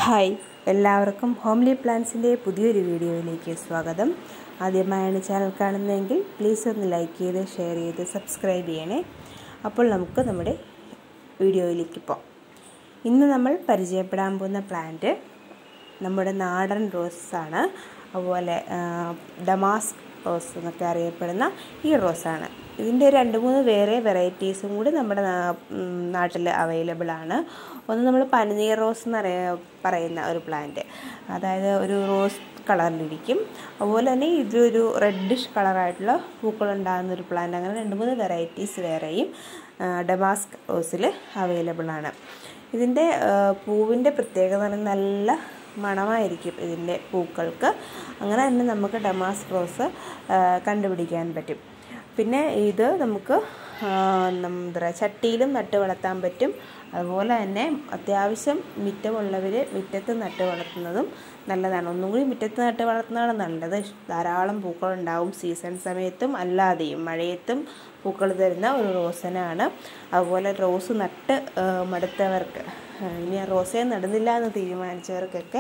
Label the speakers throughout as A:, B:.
A: hi എല്ലാവർക്കും homely പ്ലാൻസിൻ്റെ പുതിയൊരു വീഡിയോയിലേക്ക് സ്വാഗതം ആദ്യമായാണ് ചാനൽ കാണുന്നതെങ്കിൽ പ്ലീസ് ഒന്ന് ലൈക്ക് ചെയ്ത് ഷെയർ ചെയ്ത് സബ്സ്ക്രൈബ് ചെയ്യണേ അപ്പോൾ നമുക്ക് നമ്മുടെ വീഡിയോയിലേക്ക് പോകാം ഇന്ന് നമ്മൾ പരിചയപ്പെടാൻ പോകുന്ന പ്ലാന്റ് നമ്മുടെ നാടൻ റോസാണ് അതുപോലെ ഡമാസ്ക് റോസ് എന്നൊക്കെ അറിയപ്പെടുന്ന ഈ റോസാണ് ഇതിൻ്റെ രണ്ട് മൂന്ന് വേറെ വെറൈറ്റീസും കൂടി നമ്മുടെ നാട്ടിൽ അവൈലബിൾ ആണ് ഒന്ന് നമ്മൾ പനിനീർ റോസ് എന്ന് അറിയ പറയുന്ന ഒരു പ്ലാന്റ് അതായത് ഒരു റോസ് കളറിലിരിക്കും അതുപോലെ തന്നെ ഇതൊരു റെഡിഷ് കളറായിട്ടുള്ള പൂക്കളുണ്ടാകുന്ന ഒരു പ്ലാന്റ് അങ്ങനെ രണ്ട് മൂന്ന് വെറൈറ്റീസ് വേറെയും ഡമാസ്ക് റോസിൽ അവൈലബിൾ ആണ് ഇതിൻ്റെ പൂവിൻ്റെ പ്രത്യേകത നല്ല മണമായിരിക്കും ഇതിൻ്റെ പൂക്കൾക്ക് അങ്ങനെ തന്നെ നമുക്ക് ഡമാസ്ക് റോസ് കണ്ടുപിടിക്കാൻ പറ്റും പിന്നെ ഇത് നമുക്ക് എന്താ പറയുക ചട്ടിയിലും നട്ട് വളർത്താൻ പറ്റും അതുപോലെ തന്നെ അത്യാവശ്യം മിറ്റമുള്ളവർ മുറ്റത്ത് നട്ട് വളർത്തുന്നതും നല്ലതാണ് ഒന്നും കൂടി മുറ്റത്ത് നട്ട് വളർത്തുന്നതാണ് നല്ലത് ധാരാളം പൂക്കളുണ്ടാവും സീസൺ സമയത്തും അല്ലാതെയും മഴയത്തും പൂക്കൾ തരുന്ന ഒരു റോസനാണ് അതുപോലെ റോസ് നട്ട് മടുത്തവർക്ക് ഇനി റോസയെ നടുന്നില്ല എന്ന് തീരുമാനിച്ചവർക്കൊക്കെ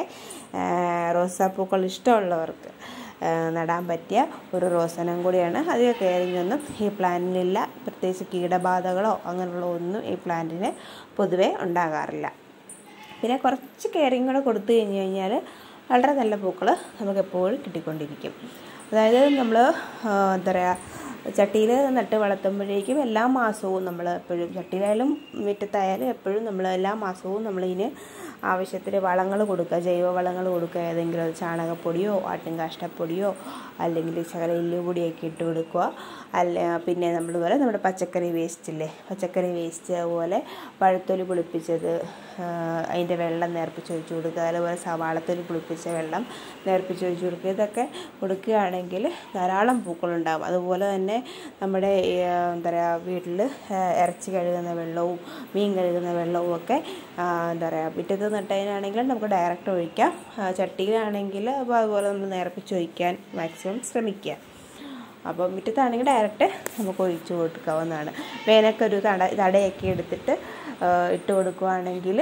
A: റോസാപ്പൂക്കൾ ഇഷ്ടമുള്ളവർക്ക് നടാൻ പറ്റിയ ഒരു റോസനം കൂടിയാണ് അധികം കെയറിംഗ് ഒന്നും ഈ പ്ലാന്റിനില്ല പ്രത്യേകിച്ച് കീടബാധകളോ അങ്ങനെയുള്ള ഒന്നും ഈ പ്ലാന്റിന് പൊതുവേ ഉണ്ടാകാറില്ല പിന്നെ കുറച്ച് കെയറിങ് കൂടെ കൊടുത്തു കഴിഞ്ഞ് കഴിഞ്ഞാൽ വളരെ നല്ല പൂക്കൾ നമുക്ക് എപ്പോഴും കിട്ടിക്കൊണ്ടിരിക്കും അതായത് നമ്മൾ എന്താ പറയുക ചട്ടിയിൽ നട്ട് വളർത്തുമ്പോഴേക്കും എല്ലാ മാസവും നമ്മൾ എപ്പോഴും ചട്ടിയിലായാലും മുറ്റത്തായാലും എപ്പോഴും നമ്മൾ എല്ലാ മാസവും നമ്മളിതിന് ആവശ്യത്തിന് വളങ്ങൾ കൊടുക്കുക ജൈവ വളങ്ങൾ കൊടുക്കുക ഏതെങ്കിലും ചാണകപ്പൊടിയോ ആട്ടിൻ കാഷ്ടപ്പൊടിയോ അല്ലെങ്കിൽ ശകല എല്ലുപൊടിയൊക്കെ ഇട്ട് കൊടുക്കുക അല്ല പിന്നെ നമ്മൾ പോലെ നമ്മുടെ പച്ചക്കറി വേസ്റ്റ് ഇല്ലേ പച്ചക്കറി വേസ്റ്റ് അതുപോലെ പഴുത്തൊലി പുളിപ്പിച്ചത് അതിൻ്റെ വെള്ളം നേർപ്പിച്ച് ഒഴിച്ച് കൊടുക്കുക അതുപോലെ സവാളത്തൊലി പുളിപ്പിച്ച വെള്ളം നേർപ്പിച്ച് ഒഴിച്ച് കൊടുക്കുക ഇതൊക്കെ കൊടുക്കുകയാണെങ്കിൽ ധാരാളം പൂക്കളുണ്ടാകും അതുപോലെ തന്നെ നമ്മുടെ എന്താ പറയുക വീട്ടിൽ ഇറച്ചി കഴുകുന്ന വെള്ളവും മീൻ കഴുകുന്ന വെള്ളവും ഒക്കെ എന്താ പറയുക മുറ്റത്ത് നട്ടതിനാണെങ്കിൽ നമുക്ക് ഡയറക്റ്റ് ഒഴിക്കാം ചട്ടിയിലാണെങ്കിൽ അപ്പോൾ അതുപോലെ നമ്മൾ നേർപ്പിച്ച് ഒഴിക്കാൻ മാക്സിമം ശ്രമിക്കുക അപ്പോൾ മുറ്റത്താണെങ്കിൽ ഡയറക്റ്റ് നമുക്ക് ഒഴിച്ചു കൊടുക്കാവുന്നതാണ് വേനൊക്കെ ഒരു തട തടയൊക്കെ എടുത്തിട്ട് ഇട്ട് കൊടുക്കുകയാണെങ്കിൽ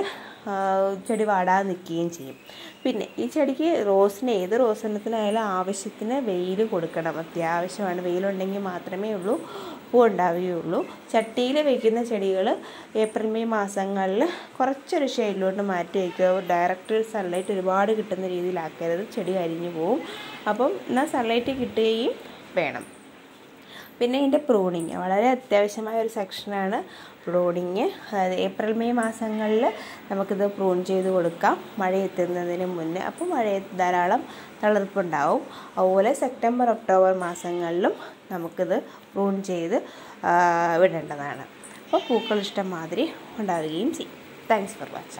A: ചെടി വാടാതെ നിൽക്കുകയും ചെയ്യും പിന്നെ ഈ ചെടിക്ക് റോസിന് ഏത് റോസിനത്തിനായാലും ആവശ്യത്തിന് വെയിൽ കൊടുക്കണം അത്യാവശ്യമാണ് വെയിലുണ്ടെങ്കിൽ മാത്രമേ ഉള്ളൂ പൂ ഉണ്ടാവുകയുള്ളൂ ചട്ടിയിൽ വയ്ക്കുന്ന ചെടികൾ ഏപ്രിൽ മെയ് മാസങ്ങളിൽ കുറച്ചൊരു ഷെയ്ഡിലോട്ട് മാറ്റി വയ്ക്കുക ഡയറക്റ്റ് സൺലൈറ്റ് ഒരുപാട് കിട്ടുന്ന രീതിയിലാക്കരുത് ചെടി അരിഞ്ഞു പോവും അപ്പം എന്നാൽ സൺലൈറ്റ് കിട്ടുകയും വേണം പിന്നെ ഇതിൻ്റെ പ്രൂണിങ് വളരെ അത്യാവശ്യമായ ഒരു സെക്ഷനാണ് പ്രൂണിങ് അതായത് ഏപ്രിൽ മെയ് മാസങ്ങളിൽ നമുക്കിത് പ്രൂൺ ചെയ്ത് കൊടുക്കാം മഴ എത്തുന്നതിന് മുന്നേ അപ്പോൾ മഴയത്ത് ധാരാളം തളിർപ്പുണ്ടാവും അതുപോലെ സെപ്റ്റംബർ ഒക്ടോബർ മാസങ്ങളിലും നമുക്കിത് പ്രൂൺ ചെയ്ത് വിടേണ്ടതാണ് അപ്പോൾ പൂക്കൾ ഇഷ്ടം മാതിരി ഉണ്ടാവുകയും ചെയ്യും താങ്ക്സ് ഫോർ വാച്ചിങ്